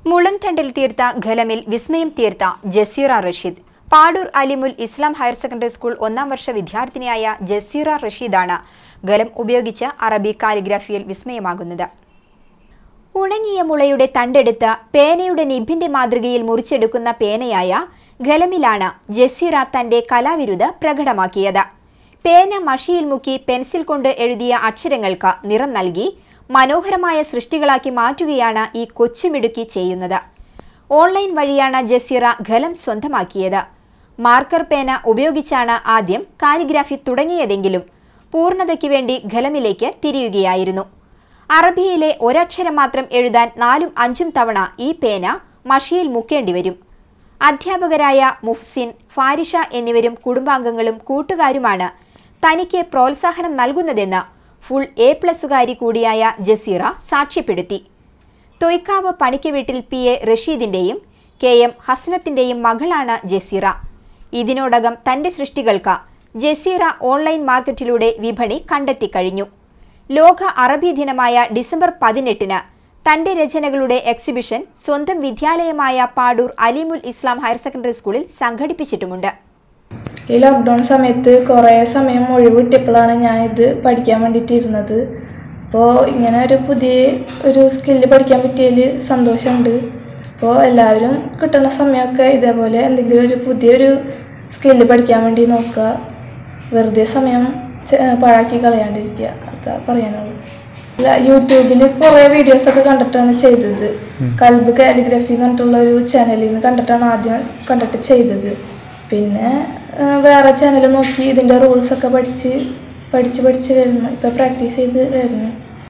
മുളന്തണ്ടിൽ തീർത്ത ഖലമിൽ വിസ്മയം തീർത്ത Jaseera Rasheed Padoor Alimul Islam higher secondary school ഒന്നാം വർഷ വിദ്യാർത്ഥിനിയായ ജസീറ റഷീദാണ് ഖലം ഉപയോഗിച്ച് അറബി കാലിഗ്രാഫിയിൽ വിസ്മയമാകുന്നത് ഉണങ്ങിയ മുളയുടെ തണ്ടെടുത്ത് പേനയുടെ നിബിന്റെ മാതൃകയിൽ മുറിച്ചെടുക്കുന്ന പേനയായ ഖലമിലാണ് ജസീറ തന്റെ കലാവിരുത് പ്രകടമാക്കിയത് പേന മഷിയിൽ മുക്കി പെൻസിൽ കൊണ്ട് എഴുതിയ അക്ഷരങ്ങൾക്ക് നിറം നൽകി മനോഹരമായ സൃഷ്ടികളാക്കി മാറ്റുകയാണ് ഈ കൊച്ചുമിടുക്കി ചെയ്യുന്നത് ഓൺലൈൻ വഴിയാണ് ജസീറ ഖലം സ്വന്തമാക്കിയത് മാർക്കർ പേന ഉപയോഗിച്ചാണ് ആദ്യം കാലിഗ്രാഫി തുടങ്ങിയതെങ്കിലും പൂർണ്ണതയ്ക്ക് വേണ്ടി ഖലമിലേക്ക് തിരിയുകയായിരുന്നു അറബിയിലെ ഒരക്ഷരം മാത്രം എഴുതാൻ നാലും അഞ്ചും തവണ ഈ പേന മഷിയിൽ മുക്കേണ്ടി വരും അധ്യാപകരായ മുഹ്സിൻ ഫാരിഷ എന്നിവരും കുടുംബാംഗങ്ങളും കൂട്ടുകാരുമാണ് തനിക്ക് പ്രോത്സാഹനം നൽകുന്നതെന്ന് ഫുൾ എ പ്ലസുകാരി കൂടിയായ ജസീറ സാക്ഷ്യപ്പെടുത്തി തൊയ്ക്കാവ് പണിക്ക് വീട്ടിൽ പി എ റഷീദിന്റെയും കെ എം ഹസ്നത്തിന്റെയും മകളാണ് ജസീറ ഇതിനോടകം തന്റെ സൃഷ്ടികൾക്ക് ജസീറ ഓൺലൈൻ മാർക്കറ്റിലൂടെ വിപണി കണ്ടെത്തിക്കഴിഞ്ഞു ലോക അറബി ദിനമായ ഡിസംബർ പതിനെട്ടിന് തന്റെ രചനകളുടെ എക്സിബിഷൻ സ്വന്തം വിദ്യാലയമായ പാടൂർ അലിമുൽ ഇസ്ലാം ഹയർ സെക്കൻഡറി സ്കൂളിൽ സംഘടിപ്പിച്ചിട്ടുമുണ്ട് ഈ ലോക്ക്ഡൗൺ സമയത്ത് കുറേ സമയം ഒഴിവ് കിട്ടിയപ്പോഴാണ് ഞാൻ ഇത് പഠിക്കാൻ വേണ്ടിയിട്ട് ഇരുന്നത് അപ്പോൾ ഇങ്ങനെ ഒരു പുതിയ ഒരു സ്കില്ല് പഠിക്കാൻ പറ്റിയതിൽ സന്തോഷമുണ്ട് അപ്പോൾ എല്ലാവരും കിട്ടുന്ന സമയമൊക്കെ ഇതേപോലെ എന്തെങ്കിലും ഒരു പുതിയൊരു സ്കില്ല് പഠിക്കാൻ വേണ്ടി നോക്കുക വെറുതെ സമയം ചെ- പാഴാക്കി കളയാണ്ടിരിക്കുക അതാ പറയാനുള്ളൂ അല്ല യൂട്യൂബിൽ കുറേ വീഡിയോസൊക്കെ കണ്ടിട്ടാണ് ചെയ്തത് കൽബ് കാലിഗ്രഫി എന്ന് പറഞ്ഞിട്ടുള്ള ഒരു ചാനലിൽ നിന്ന് കണ്ടിട്ടാണ് ആദ്യം കണ്ടിട്ട് ചെയ്തത് പിന്നെ ആ, വേറെ ചാനൽ നോക്കി ഇതിൻ്റെ റൂൾസൊക്കെ പഠിച്ച് പഠിച്ച് പഠിച്ച് വരുന്നു ഇപ്പോൾ പ്രാക്ടീസ് ചെയ്ത് വരുന്നു